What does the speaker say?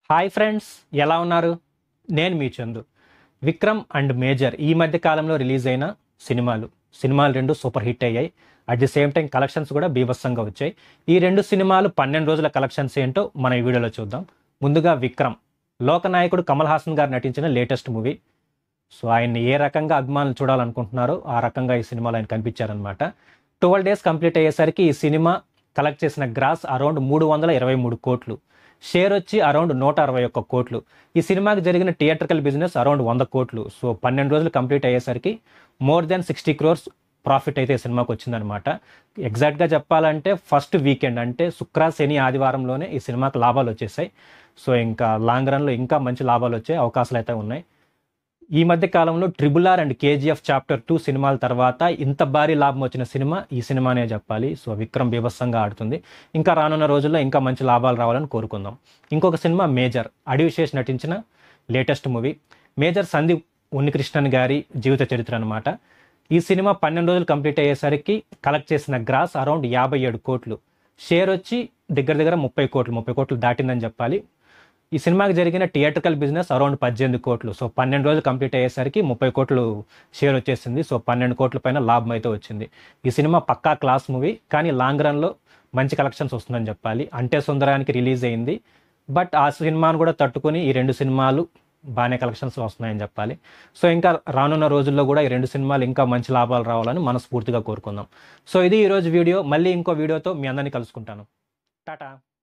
hi friends ఎలా ఉన్నారు నేను మీ చందు విక్రమ్ అండ్ మేజర్ ఈ మధ్య కాలంలో రిలీజ్ అయిన సినిమాలు సినిమాలు రెండు సూపర్ హిట్ అయ్యాయి at the same time collections కూడా బీభత్సంగా వచ్చాయి ఈ రెండు సినిమాలు పన్నెండు రోజుల కలెక్షన్స్ ఏంటో మన ఈ వీడియోలో చూద్దాం ముందుగా విక్రమ్ లోకనాయకుడు కమల్ హాసన్ గారు నటించిన లేటెస్ట్ మూవీ సో ఆయన్ని ఏ రకంగా అభిమానులు చూడాలనుకుంటున్నారో ఆ రకంగా ఈ సినిమాలో ఆయన కనిపించారనమాట ట్వెల్వ్ డేస్ కంప్లీట్ అయ్యేసరికి ఈ సినిమా కలెక్ట్ చేసిన గ్రాస్ అరౌండ్ మూడు వందల ఇరవై మూడు కోట్లు షేర్ వచ్చి అరౌండ్ నూట అరవై ఒక్క కోట్లు ఈ సినిమాకి జరిగిన థియేట్రికల్ బిజినెస్ అరౌండ్ వంద కోట్లు సో పన్నెండు రోజులు కంప్లీట్ అయ్యేసరికి more than sixty crores profit అయితే ఈ సినిమాకి వచ్చిందనమాట ఎగ్జాక్ట్గా చెప్పాలంటే ఫస్ట్ వీకెండ్ అంటే శుక్ర శని ఆదివారంలోనే ఈ సినిమాకి లాభాలు వచ్చేసాయి సో ఇంకా లాంగ్ రన్లో ఇంకా మంచి లాభాలు వచ్చే అవకాశాలు అయితే ఉన్నాయి ఈ మధ్య కాలంలో triple R and KGF chapter two సినిమాల తర్వాత ఇంత భారీ లాభం వచ్చిన సినిమా ఈ సినిమానే చెప్పాలి సో విక్రమ్ బీభత్సంగా ఆడుతుంది ఇంకా రానున్న రోజుల్లో ఇంకా మంచి లాభాలు రావాలని కోరుకుందాం ఇంకొక సినిమా మేజర్ అడివిశేష్ నటించిన latest movie major Sandeep Unnikrishnan గారి జీవిత చరిత్ర అనమాట ఈ సినిమా పన్నెండు రోజులు కంప్లీట్ అయ్యేసరికి కలెక్ట్ చేసిన గ్రాస్ అరౌండ్ యాభై ఏడు కోట్లు షేర్ వచ్చి దగ్గర దగ్గర ముప్పై కోట్లు ముప్పై కోట్లు దాటిందని చెప్పాలి ఈ సినిమాకి జరిగిన థియేట్రికల్ బిజినెస్ అరౌండ్ పద్దెనిమిది కోట్లు సో పన్నెండు రోజులు కంప్లీట్ అయ్యేసరికి ముప్పై కోట్లు షేర్ వచ్చేసింది సో పన్నెండు కోట్ల పైన లాభం అయితే వచ్చింది ఈ సినిమా పక్కా క్లాస్ మూవీ కానీ లాంగ్ రన్లో మంచి కలెక్షన్స్ వస్తుందని చెప్పాలి అంటే సుందరానికి రిలీజ్ అయింది బట్ ఆ సినిమాను కూడా తట్టుకొని ఈ రెండు సినిమాలు బాగానే కలెక్షన్స్ వస్తున్నాయని చెప్పాలి సో ఇంకా రానున్న రోజుల్లో కూడా ఈ రెండు సినిమాలు ఇంకా మంచి లాభాలు రావాలని మనస్ఫూర్తిగా కోరుకుందాం సో ఇది ఈరోజు వీడియో మళ్ళీ ఇంకో వీడియోతో మీ అందరినీ కలుసుకుంటాను టాటా